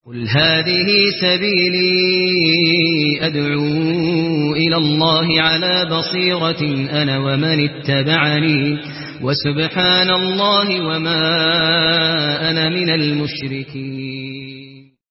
قل هذه سبيلي أدعو إلى الله على بصيرة أنا ومن اتبعني وسبحان الله وما أنا من المشركين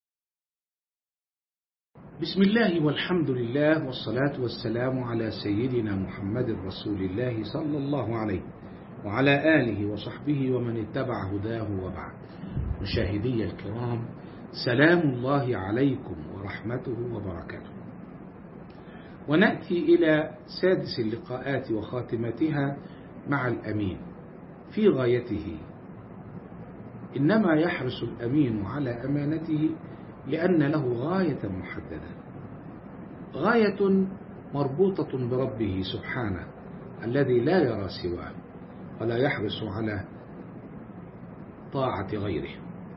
بسم الله والحمد لله والصلاة والسلام على سيدنا محمد رسول الله صلى الله عليه وعلى آله وصحبه ومن اتبع هداه وبعد مشاهدي الكرام سلام الله عليكم ورحمته وبركاته ونأتي إلى سادس اللقاءات وخاتمتها مع الأمين في غايته إنما يحرص الأمين على أمانته لأن له غاية محددة غاية مربوطة بربه سبحانه الذي لا يرى سواه ولا يحرص على طاعة غيره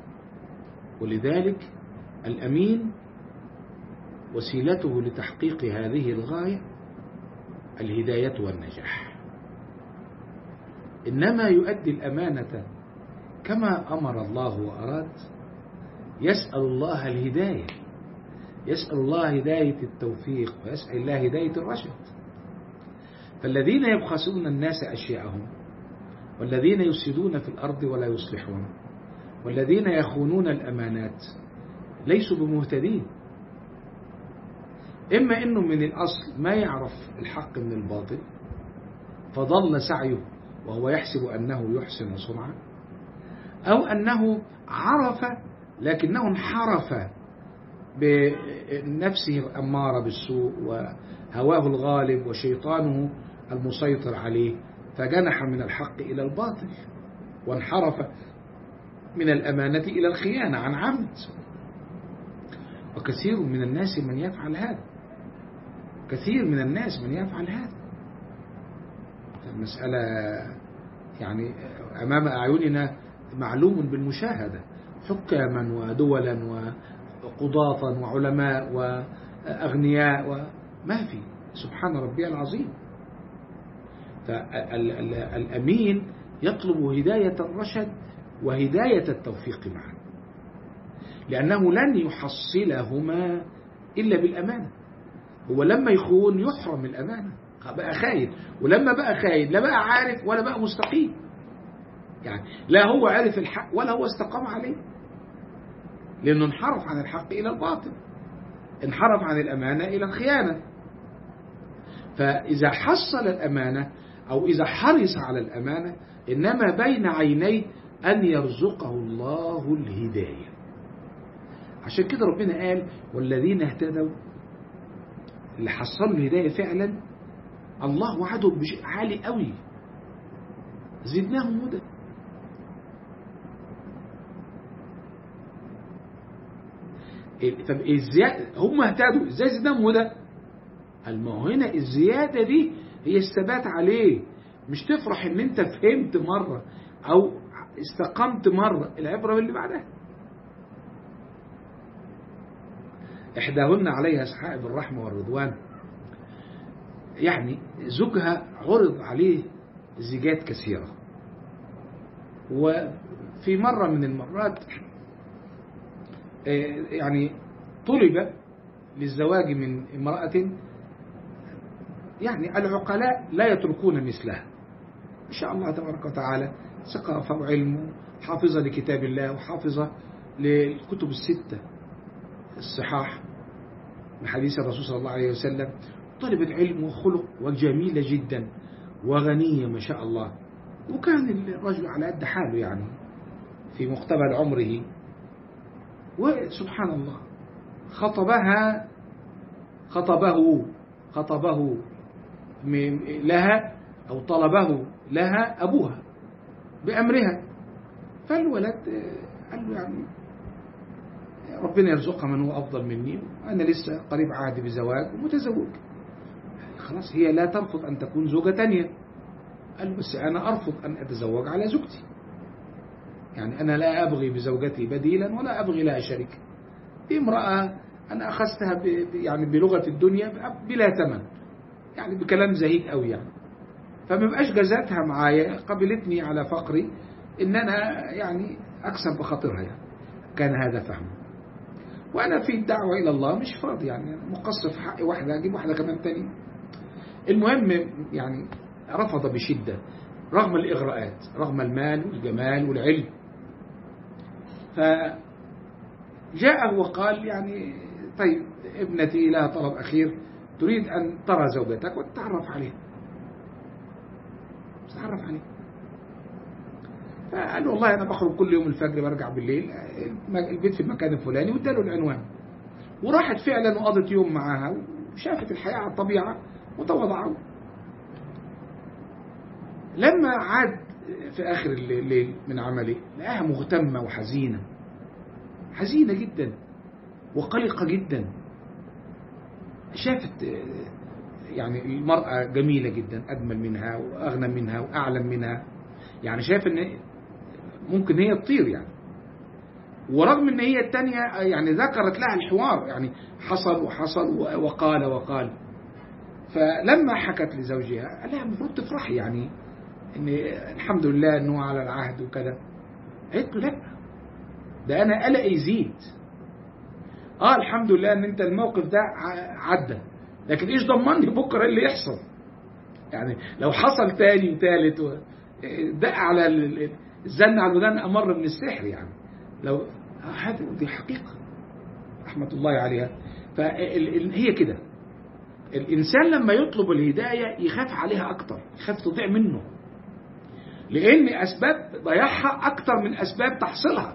ولذلك الأمين وسيلته لتحقيق هذه الغاية الهداية والنجاح إنما يؤدي الأمانة كما أمر الله وأراد يسأل الله الهداية يسأل الله هداية التوفيق ويسأل الله هداية الرشد فالذين يبخسون الناس أشياءهم والذين يفسدون في الأرض ولا يصلحون والذين يخونون الأمانات ليسوا بمهتدين إما أنه من الأصل ما يعرف الحق من الباطل فضل سعيه وهو يحسب أنه يحسن صنعا أو أنه عرف لكنه انحرف بنفسه الأمارة بالسوء وهواه الغالب وشيطانه المسيطر عليه فجنح من الحق إلى الباطل وانحرف من الأمانة إلى الخيانة عن عمد وكثير من الناس من يفعل هذا كثير من الناس من يفعل هذا المسألة يعني أمام أعيننا معلوم بالمشاهدة حكاما ودولا وقضاة وعلماء وأغنياء وما في سبحان ربي العظيم فالأمين يطلب هداية الرشد وهداية التوفيق معا لأنه لن يحصلهما إلا بالأمانة هو لما يخون يحرم الأمانة بقى خاين ولما بقى خاين لا بقى عارف ولا بقى مستقيم يعني لا هو عرف الحق ولا هو استقام عليه لأنه انحرف عن الحق إلى الباطل انحرف عن الأمانة إلى الخيانة فإذا حصل الأمانة أو إذا حرص على الأمانة إنما بين عينيه أن يرزقه الله الهداية عشان كده ربنا قال والذين اهتدوا اللي حصلوا الهداية فعلا الله وعدهم بشيء عالي قوي زدناهم هدى طب ازاي هم اهتدوا ازاي زدناهم هدى ما هو هنا الزيادة دي هي الثبات عليه مش تفرح ان انت فهمت مرة او استقمت مرة العبرة باللي بعدها إحداهن عليها سحائب الرحمة والرضوان يعني زوجها عرض عليه زيجات كثيرة وفي مرة من المرات يعني طلب للزواج من امرأة يعني العقلاء لا يتركون مثلها إن شاء الله تبارك وتعالى ثقافة وعلم حافظة لكتاب الله وحافظة للكتب الستة الصحاح من حديث الرسول صلى الله عليه وسلم طلبت علم وخلق وجميلة جدا وغنية ما شاء الله وكان الرجل على قد حاله يعني في مقتبل عمره وسبحان الله خطبها خطبه خطبه لها أو طلبه لها أبوها بأمرها فالولد قال له يعني ربنا يرزقها من هو أفضل مني وأنا لسه قريب عهدي بزواج ومتزوج خلاص هي لا ترفض أن تكون زوجة تانية قال له بس أنا أرفض أن أتزوج على زوجتي يعني أنا لا أبغي بزوجتي بديلا ولا أبغي لها شريك دي امرأة أنا أخذتها يعني بلغة الدنيا بلا ثمن يعني بكلام زهيد قوي يعني فما بقاش جزاتها معايا قبلتني على فقري ان انا يعني اكسب بخاطرها يعني كان هذا فهمه وأنا في الدعوة إلى الله مش فاضي يعني مقصر في حق واحدة أجيب واحدة كمان تاني المهم يعني رفض بشدة رغم الإغراءات رغم المال والجمال والعلم فجاء وقال يعني طيب ابنتي لها طلب أخير تريد أن ترى زوجتك وتتعرف عليها تتعرف عليها فقال له والله أنا بخرج كل يوم الفجر برجع بالليل البيت في المكان الفلاني واداله العنوان وراحت فعلا وقضت يوم معاها وشافت الحياة على الطبيعة وتوضعوا لما عاد في آخر الليل من عمله لقاها مغتمة وحزينة حزينة جدا وقلقة جدا شافت يعني المرأة جميلة جدا أجمل منها وأغنى منها وأعلم منها يعني شايف إن ممكن هي تطير يعني ورغم إن هي التانية يعني ذكرت لها الحوار يعني حصل وحصل وقال وقال فلما حكت لزوجها قال لها المفروض تفرحي يعني ان الحمد لله انه على العهد وكذا قالت له لا ده انا قلقي يزيد اه الحمد لله ان انت الموقف ده عدى لكن ايش ضمني بكره اللي يحصل يعني لو حصل تاني وتالت و... دق على الزن على الودان امر من السحر يعني لو هذه دي حقيقه رحمه الله عليها فهي كده الإنسان لما يطلب الهداية يخاف عليها أكتر يخاف تضيع منه لأن أسباب ضياعها أكتر من أسباب تحصيلها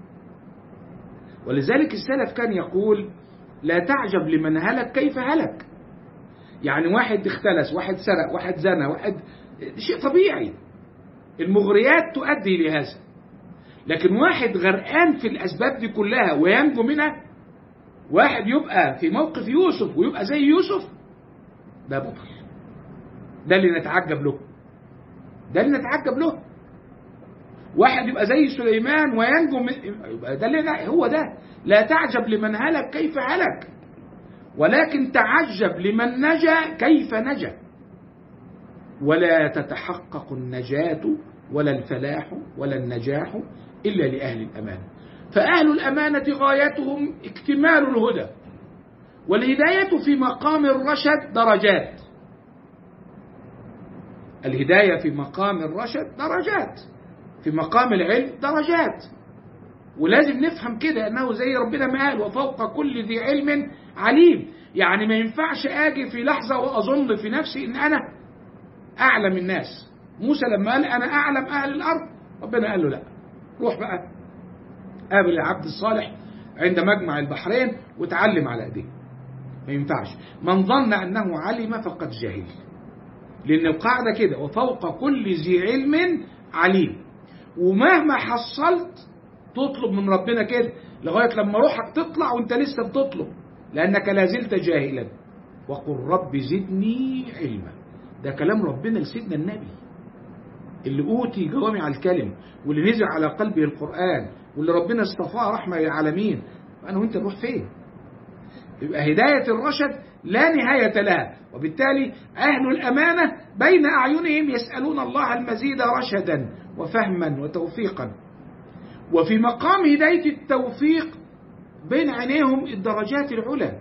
ولذلك السلف كان يقول لا تعجب لمن هلك كيف هلك يعني واحد اختلس واحد سرق واحد زنى واحد شيء طبيعي المغريات تؤدي لهذا لكن واحد غرقان في الأسباب دي كلها وينجو منها واحد يبقى في موقف يوسف ويبقى زي يوسف ده بطل ده اللي نتعجب له ده اللي نتعجب له واحد يبقى زي سليمان وينجو من يبقى ده اللي هو ده لا تعجب لمن هلك كيف هلك ولكن تعجب لمن نجا كيف نجا ولا تتحقق النجاة ولا الفلاح ولا النجاح إلا لأهل الأمانة فأهل الأمانة غايتهم اكتمال الهدى والهداية في مقام الرشد درجات الهداية في مقام الرشد درجات في مقام العلم درجات ولازم نفهم كده أنه زي ربنا ما قال وفوق كل ذي علم عليم يعني ما ينفعش آجي في لحظة وأظن في نفسي إن أنا أعلم الناس موسى لما قال أنا أعلم أهل الأرض ربنا قال له لا روح بقى قابل العبد الصالح عند مجمع البحرين وتعلم على ايديه ما ينفعش من ظن انه علم فقد جهل لان القاعده كده وفوق كل ذي علم عليم ومهما حصلت تطلب من ربنا كده لغايه لما روحك تطلع وانت لسه بتطلب لانك لا زلت جاهلا وقل رب زدني علما ده كلام ربنا لسيدنا النبي اللي اوتي جوامع الكلم واللي نزل على قلبه القران واللي ربنا اصطفاه رحمة للعالمين أنا وأنت نروح فين يبقى هداية الرشد لا نهاية لها وبالتالي أهل الأمانة بين أعينهم يسألون الله المزيد رشدا وفهما وتوفيقا وفي مقام هداية التوفيق بين عينيهم الدرجات العلى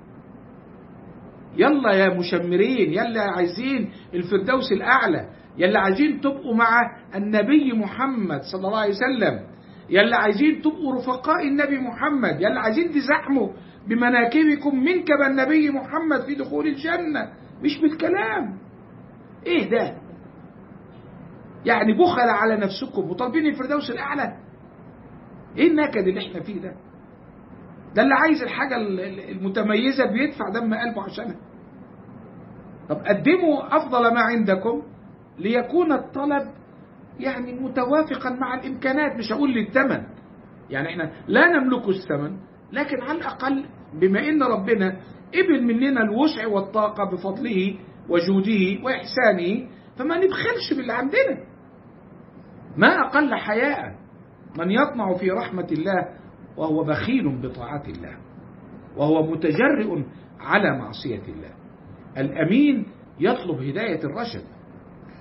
يلا يا مشمرين يلا عايزين الفردوس الأعلى يلا عايزين تبقوا مع النبي محمد صلى الله عليه وسلم يلا عايزين تبقوا رفقاء النبي محمد يلا عايزين تزحموا بمناكبكم منكب النبي محمد في دخول الجنة مش بالكلام ايه ده يعني بخل على نفسكم وطالبين الفردوس الأعلى ايه النكد اللي احنا فيه ده ده اللي عايز الحاجة المتميزة بيدفع دم قلبه عشانها طب قدموا أفضل ما عندكم ليكون الطلب يعني متوافقا مع الإمكانات مش هقول للثمن يعني احنا لا نملك الثمن لكن على الأقل بما إن ربنا قبل مننا الوسع والطاقة بفضله وجوده وإحسانه فما نبخلش باللي عندنا ما أقل حياء من يطمع في رحمة الله وهو بخيل بطاعة الله وهو متجرئ على معصية الله الأمين يطلب هداية الرشد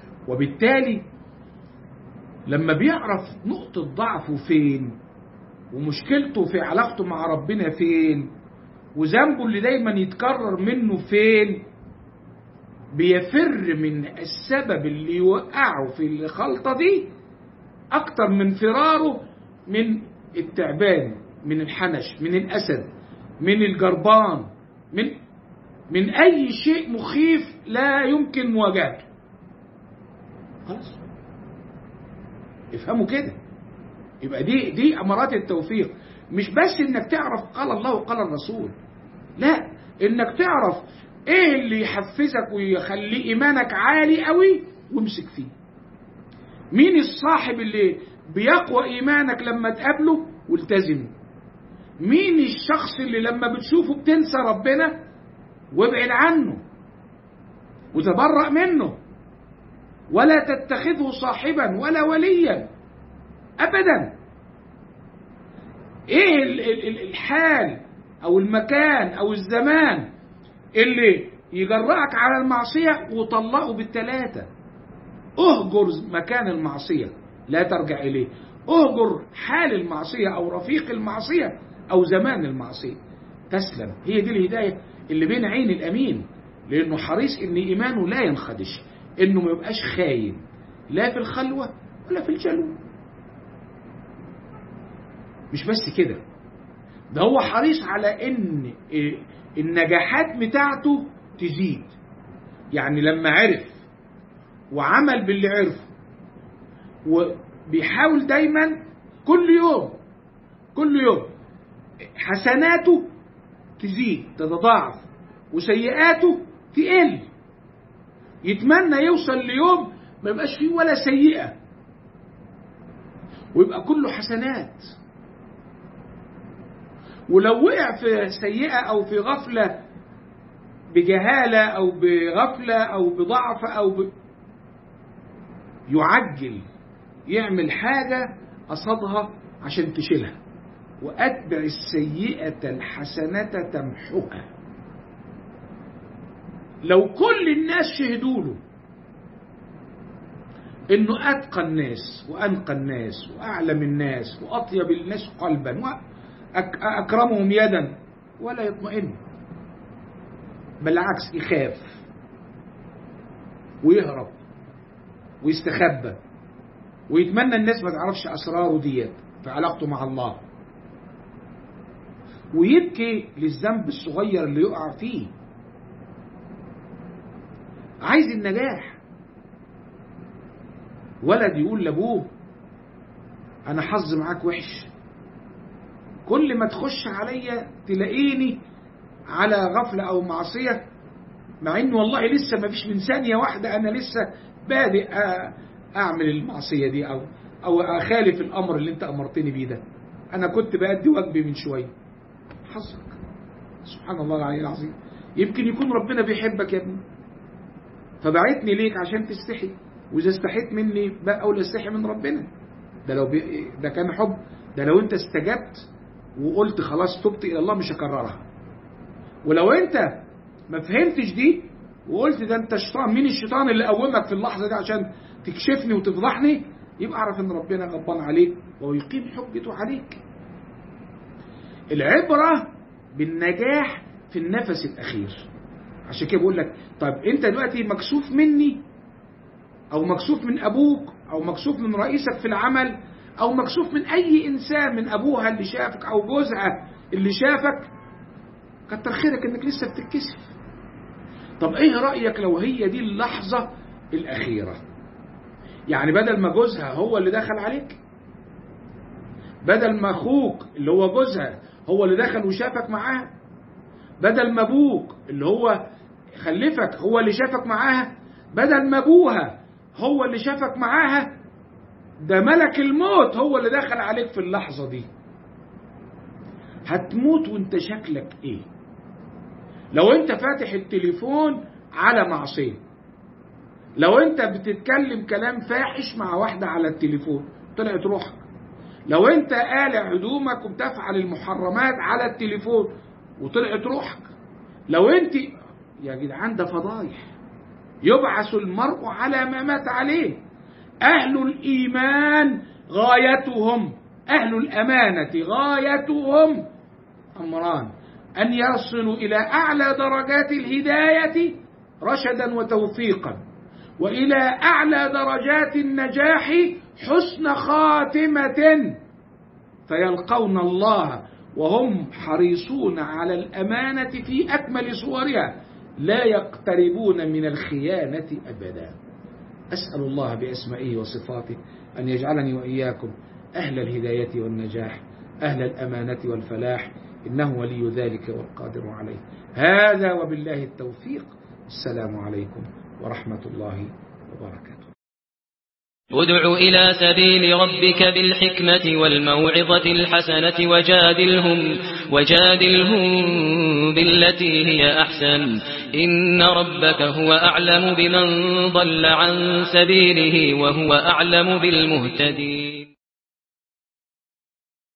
وبالتالي لما بيعرف نقطة ضعفه فين ومشكلته في علاقته مع ربنا فين وذنبه اللي دايما يتكرر منه فين بيفر من السبب اللي يوقعه في الخلطة دي أكتر من فراره من التعبان من الحنش من الأسد من الجربان من من أي شيء مخيف لا يمكن مواجهته خلاص افهموا كده يبقى دي دي امارات التوفيق مش بس انك تعرف قال الله وقال الرسول لا انك تعرف ايه اللي يحفزك ويخلي ايمانك عالي قوي وامسك فيه مين الصاحب اللي بيقوى ايمانك لما تقابله والتزمه مين الشخص اللي لما بتشوفه بتنسى ربنا وابعد عنه وتبرأ منه ولا تتخذه صاحبا ولا وليا ابدا ايه الحال او المكان او الزمان اللي يجرأك على المعصية وطلقه بالتلاتة اهجر مكان المعصية لا ترجع اليه اهجر حال المعصية او رفيق المعصية او زمان المعصية تسلم هي دي الهداية اللي بين عين الامين لانه حريص ان ايمانه لا ينخدش انه ما يبقاش خاين لا في الخلوة ولا في الجلوة مش بس كده ده هو حريص على ان النجاحات بتاعته تزيد يعني لما عرف وعمل باللي عرفه وبيحاول دايما كل يوم كل يوم حسناته تزيد تتضاعف وسيئاته تقل يتمنى يوصل ليوم ما يبقاش فيه ولا سيئة ويبقى كله حسنات ولو وقع في سيئة أو في غفلة بجهالة أو بغفلة أو بضعف أو ب... يعجل يعمل حاجة قصدها عشان تشيلها وأتبع السيئة الحسنة تمحها لو كل الناس شهدوا له انه اتقى الناس وانقى الناس واعلم الناس واطيب الناس قلبا واكرمهم يدا ولا يطمئن بالعكس يخاف ويهرب ويستخبى ويتمنى الناس ما تعرفش اسراره ديت في علاقته مع الله ويبكي للذنب الصغير اللي يقع فيه عايز النجاح ولد يقول لابوه انا حظ معاك وحش كل ما تخش عليا تلاقيني على غفلة او معصية مع ان والله لسه ما فيش من ثانية واحدة انا لسه بادئ اعمل المعصية دي او او اخالف الامر اللي انت امرتني بيه ده انا كنت بأدي واجبي من شوية حظك سبحان الله العلي العظيم يمكن يكون ربنا بيحبك يا ابني فبعتني ليك عشان تستحي واذا استحيت مني بقى اولى استحي من ربنا ده لو بي... ده كان حب ده لو انت استجبت وقلت خلاص تبت الى الله مش هكررها ولو انت ما فهمتش دي وقلت ده انت الشيطان مين الشيطان اللي قومك في اللحظه دي عشان تكشفني وتفضحني يبقى اعرف ان ربنا غضبان عليك ويقيم حجته عليك العبره بالنجاح في النفس الاخير عشان كده بقول لك طيب انت دلوقتي مكسوف مني او مكسوف من ابوك او مكسوف من رئيسك في العمل او مكسوف من اي انسان من ابوها اللي شافك او جوزها اللي شافك كتر خيرك انك لسه بتتكسف طب ايه رايك لو هي دي اللحظه الاخيره يعني بدل ما جوزها هو اللي دخل عليك بدل ما اخوك اللي هو جوزها هو اللي دخل وشافك معاها بدل ما ابوك اللي هو خلفك هو اللي شافك معاها بدل ما ابوها هو اللي شافك معاها ده ملك الموت هو اللي دخل عليك في اللحظة دي هتموت وانت شكلك ايه لو انت فاتح التليفون على معصية لو انت بتتكلم كلام فاحش مع واحدة على التليفون طلعت روحك لو انت قالع هدومك وبتفعل المحرمات على التليفون وطلعت روحك لو انت يا جدعان ده فضايح يبعث المرء على ما مات عليه أهل الإيمان غايتهم أهل الأمانة غايتهم أمران أن يصلوا إلى أعلى درجات الهداية رشدا وتوفيقا وإلى أعلى درجات النجاح حسن خاتمة فيلقون الله وهم حريصون على الأمانة في أكمل صورها لا يقتربون من الخيانة أبدا أسأل الله بأسمائه وصفاته أن يجعلني وإياكم أهل الهداية والنجاح أهل الأمانة والفلاح إنه ولي ذلك والقادر عليه هذا وبالله التوفيق السلام عليكم ورحمة الله وبركاته ادع إلى سبيل ربك بالحكمة والموعظة الحسنة وجادلهم, وجادلهم بالتي هي أحسن إن ربك هو أعلم بمن ضل عن سبيله وهو أعلم بالمهتدين